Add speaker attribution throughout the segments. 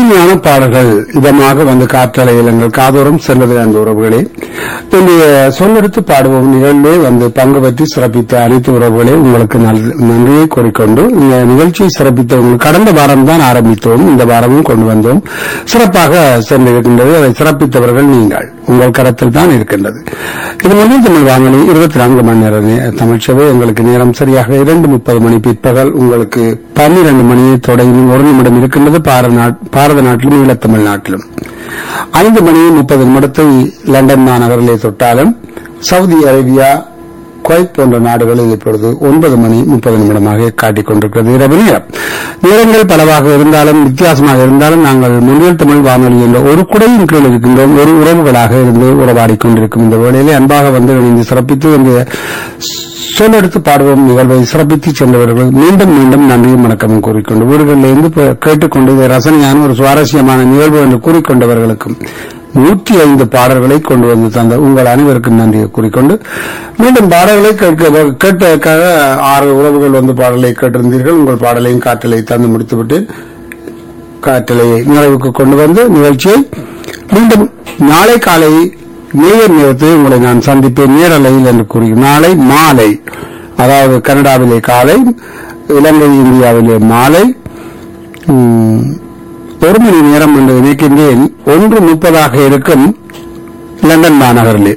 Speaker 1: இனிமையான பாடல்கள் இதமாக வந்து காற்றலையில் எங்கள் காதோறும் செல்வது அந்த உறவுகளே இன்றைய சொல்லெடுத்து பாடுவோம் நிகழ்வே வந்து பங்கு பற்றி சிறப்பித்த அனைத்து உறவுகளே உங்களுக்கு நல்- நன்றியை கூறிக்கொண்டு இந்த நிகழ்ச்சியை சிறப்பித்த உங்களுக்கு கடந்த வாரம் தான் ஆரம்பித்தோம் இந்த வாரமும் கொண்டு வந்தோம் சிறப்பாக சென்றிருக்கின்றது அதை சிறப்பித்தவர்கள் நீங்கள் உங்கள் கரத்தில் தான் இருக்கின்றது இது வந்து தமிழ் வானொலி இருபத்தி நான்கு மணி நேர நே- தமிழ் சேவை உங்களுக்கு நேரம் சரியாக இரண்டு முப்பது மணி பிற்பகல் உங்களுக்கு பன்னிரண்டு மணியை தொடங்கி ஒரு நிமிடம் இருக்கின்றது பார- நாட்- பாரத நாட்டிலும் ஈழத்தமிழ் நாட்டிலும் ஐந்து மணி முப்பது நிமிடத்தை லண்டன் மாநகரிலே தொட்டாலும் சவுதி அரேபியா குவைத் போன்ற நாடுகளில் இப்பொழுது ஒன்பது மணி முப்பது நிமிடமாக காட்டிக் கொண்டிருக்கிறது இரவு நேரம் நேரங்கள் பலவாக இருந்தாலும் வித்தியாசமாக இருந்தாலும் நாங்கள் முன்னில் தமிழ் வானொலி என்ற ஒரு குடையின் கீழ் இருக்கின்றோம் ஒரு உறவுகளாக இருந்து உறவாடிக் கொண்டிருக்கும் இந்த வேளையிலே அன்பாக வந்து இணைந்து சிறப்பித்து இந்த சொல்லெடுத்து பாடுவோம் நிகழ்வை சிறப்பித்து சென்றவர்கள் மீண்டும் மீண்டும் நன்றியும் வணக்கமும் கூறிக்கொண்டு வீடுகளிலிருந்து ப- கேட்டுக்கொண்டு இதை ரசனையான ஒரு சுவாரஸ்யமான நிகழ்வு என்று கூறிக்கொண்டவர்களுக்கும் நூற்றி ஐந்து பாடல்களை கொண்டு வந்து தந்த உங்கள் அனைவருக்கும் நன்றியை கூறிக்கொண்டு மீண்டும் பாடல்களை கேட்க கேட்பதற்காக ஆறு உறவுகள் வந்து பாடலை கேட்டிருந்தீர்கள் உங்கள் பாடலையும் காற்றலை தந்து முடித்துவிட்டு காற்றலையை நிறைவுக்கு கொண்டு வந்து நிகழ்ச்சியை மீண்டும் நாளை காலை நேயர் நேரத்தில் உங்களை நான் சந்திப்பேன் நேரலையில் என்று கூறி நாளை மாலை அதாவது கனடாவிலே காலை இலங்கை இந்தியாவிலே மாலை ம், ஒரு மணி நேரம் என்று நினைக்கின்றேன் ஒன்று முப்பதாக இருக்கும் லண்டன் மாநகரிலே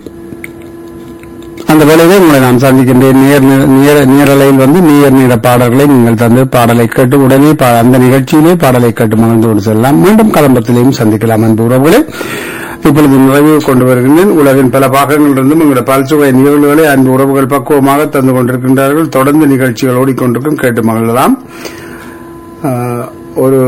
Speaker 1: அந்த வேளையிலே உங்களை நான் சந்திக்கின்றேன் நேர் நேர நேரலையில் வந்து நேர் நேர பாடல்களை நீங்கள் தந்து பாடலை கேட்டு உடனே பா- அந்த நிகழ்ச்சியிலே பாடலை கேட்டு மகிழ்ந்து கொண்டு செல்லலாம் மீண்டும் கலம்பத்திலேயும் சந்திக்கலாம் அன்பு உறவுகளே இப்பொழுது நிறைவு கொண்டு வருகின்றேன் உலகின் பல பாகங்களிலிருந்தும் உங்களுடைய பல்சுவை நிகழ்வுகளை அன்பு உறவுகள் பக்குவமாக தந்து கொண்டிருக்கின்றார்கள் தொடர்ந்து நிகழ்ச்சிகள் ஓடிக்கொண்டிருக்கும் கேட்டு மகிழலாம் ஆஹ், ஒரு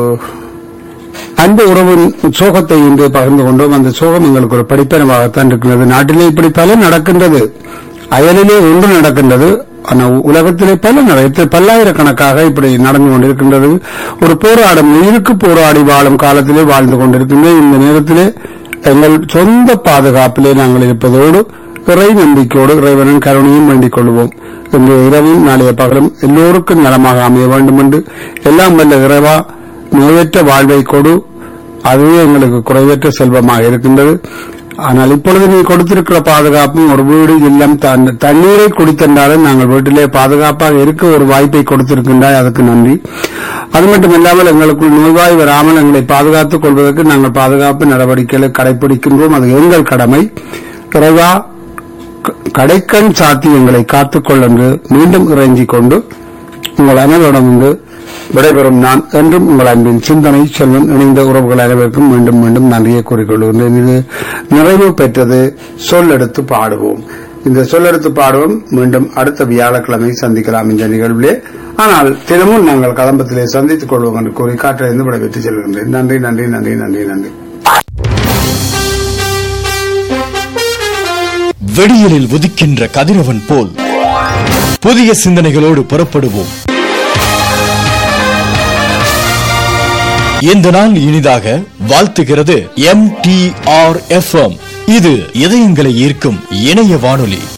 Speaker 1: அன்பு உறவின் சோகத்தை இன்று பகிர்ந்து கொண்டோம் அந்த சோகம் எங்களுக்கு ஒரு படிப்பனமாகத்தான் இருக்கிறது நாட்டிலே இப்படி பல நடக்கின்றது அயலிலே ஒன்று நடக்கின்றது ஆனால் உலகத்திலே பல நடத்த பல்லாயிரக்கணக்காக இப்படி நடந்து கொண்டிருக்கின்றது ஒரு போராடும் உயிருக்கு போராடி வாழும் காலத்திலே வாழ்ந்து கொண்டிருக்கின்றோம் இந்த நேரத்திலே எங்கள் சொந்த பாதுகாப்பிலே நாங்கள் இருப்பதோடு இறை நம்பிக்கையோடு இறைவனின் கருணையும் வேண்டிக் கொள்வோம் இன்று இரவும் நாளைய பகலும் எல்லோருக்கும் நலமாக அமைய வேண்டும் என்று எல்லாம் வல்ல இறைவா நோயற்ற வாழ்வை கொடு அதுவே எங்களுக்கு குறைவற்ற செல்வமாக இருக்கின்றது ஆனால் இப்பொழுது நீ கொடுத்திருக்கிற பாதுகாப்பும் ஒரு வீடு இல்லம் தன்- தண்ணீரை குடித்தென்றாலும் நாங்கள் வீட்டிலே பாதுகாப்பாக இருக்க ஒரு வாய்ப்பை கொடுத்திருக்கின்றாய் அதுக்கு நன்றி அது மட்டுமில்லாமல் எங்களுக்குள் நோய்வாய் வராமல் எங்களை பாதுகாத்துக் கொள்வதற்கு நாங்கள் பாதுகாப்பு நடவடிக்கைகளை கடைபிடிக்கின்றோம் அது எங்கள் கடமை இறைவா க- கடைக்கண் சாத்தி எங்களை காத்துக்கொள் என்று மீண்டும் இறைஞ்சிக் கொண்டு உங்கள் அனைவரிடம் வந்து விடைபெறும் நான் என்றும் உங்கள் அன்பின் சிந்தனை செல்வன் இணைந்த உறவுகள் அனைவருக்கும் மீண்டும் மீண்டும் நன்றியை கூறிக்கொள்கின்றேன் இது நிறைவு பெற்றது சொல்லெடுத்து பாடுவோம் இந்த சொல்லெடுத்து பாடுவோம் மீண்டும் அடுத்த வியாழக்கிழமை சந்திக்கலாம் இந்த நிகழ்விலே ஆனால் தினமும் நாங்கள் கதம்பத்திலே சந்தித்துக் கொள்வோம் என்று கூறி காற்றிலிருந்து விடைபெற்று செல்கின்றேன் நன்றி நன்றி நன்றி நன்றி நன்றி
Speaker 2: வெடியலில் உதிக்கின்ற கதிரவன் போல் புதிய சிந்தனைகளோடு புறப்படுவோம் இந்த நாள் இனிதாக வாழ்த்துகிறது எம் டி ஆர் எஃப் இது இதயங்களை ஈர்க்கும் இணைய வானொலி